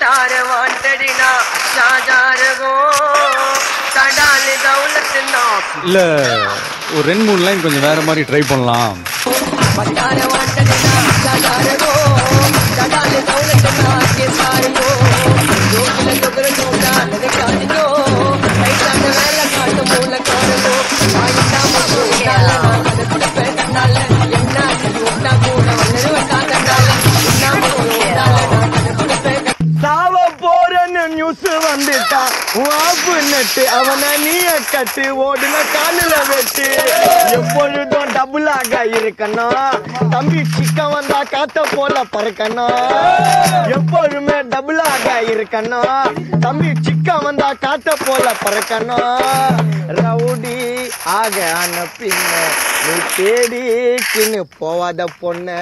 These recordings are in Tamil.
பட்டார வாண்டடினா ஷாஜாரகோ கடாலி தௌலத்துனா இல்ல ஒரு ரெண்டு மூணு லைன் கொஞ்சம் வேற மாதிரி ட்ரை பண்ணலாம் பட்டார வாண்டடினா ஷாஜாரகோ கடாலி தௌலத்துனா கேசாரியோ ஜோதில தொகர ஜோடா நக காட்டியோ கைதான வேலை காட்டு மூல காரணோ ஆயிட்டா மசோ கண்ணால கண்ணால என்ன யோட்டா கூட வந்து வந்தால என்ன மசோ சாவ போறன்னு நியூஸ் வந்துட்டா வாப்பு நட்டு அவனை நீய கட்டு ஓடுன காலில வெட்டு எப்பொழுதும் டபுளாக இருக்கணும் தம்பி சிக்க வந்தா காத்த போல பறக்கணும் எப்பொழுதுமே டபுளாக இருக்கணும் தம்பி சிக்க வந்தா காத்த போல பறக்கணும் ரவுடி ஆக ஆன பின்ன நீ தேடி கின்னு போவாத பொண்ணு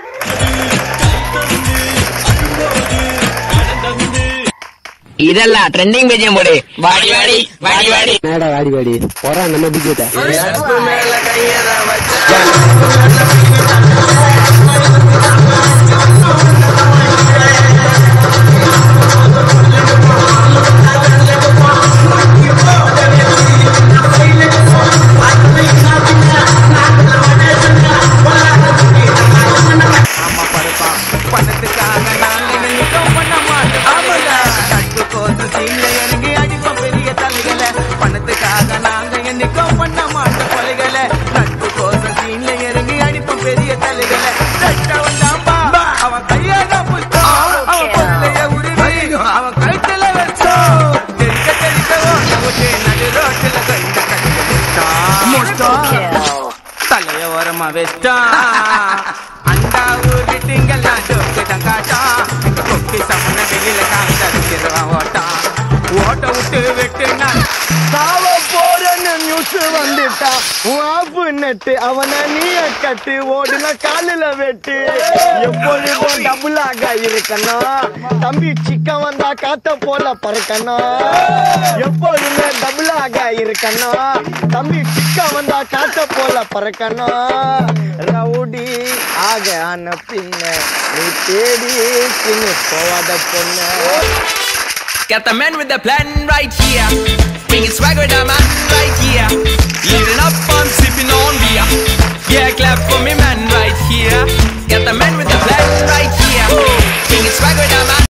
இதெல்லாம் ட்ரெண்டிங் பேஜ் போடு வாடி வாடி வாடி வாடி என்னடா வாடி வாடி போறா நம்ம பிஜேட்ட மேல கையத வச்சா ஆமா பருப்பான் பணத்துக்காக நாங்க நினைக்கும் பண்ண மாட்டோம் நட்பு கோத்து சீன்ல இறங்கி அடிப்போம் பெரிய தலைகளை பணத்துக்காக நாங்க என்னைக்கும் பண்ண மாட்டோம் கொலைகளை நட்பு கோத்து சீன்ல இறங்கி அடிப்போம் பெரிய தலைகளை தட்டவன் தாம்பா அவன் கையாக புத்தம் அவன் பொருளைய உருவி அவன் கழுத்துல வச்சோம் தெரிக்க தெரிக்கவோ நமக்கு நடு ரோட்டில் கண்ட கட்டி தலைய ஓரமா வச்சான் அண்டா ஊருட்டுங்கெல்லாம் ஜோக்கு தங்காட்டான் கொக்கி சமண வெளியில காந்தடிக்கிறவன் ஓட்டான் ஓட்ட விட்டு வெட்டுனா சாவ போறன்னு நியூஸ் வந்துட்டா வாப்பு நட்டு அவனை நீய கட்டு ஓடுன காலில வெட்டு எப்பொழுதும் டபுளாக இருக்கணும் தம்பி சிக்க வந்தா காத்த போல பறக்கணும் எப்பொழுதுமே டபுளாக இருக்கணும் தம்பி சிக்க வந்தா காத்த போல பறக்கணும் ரவுடி ஆக ஆன பின்ன நீ தேடி கின்னு போவாத பொண்ணு Got the man with the plan right here. Bringing swag with the man.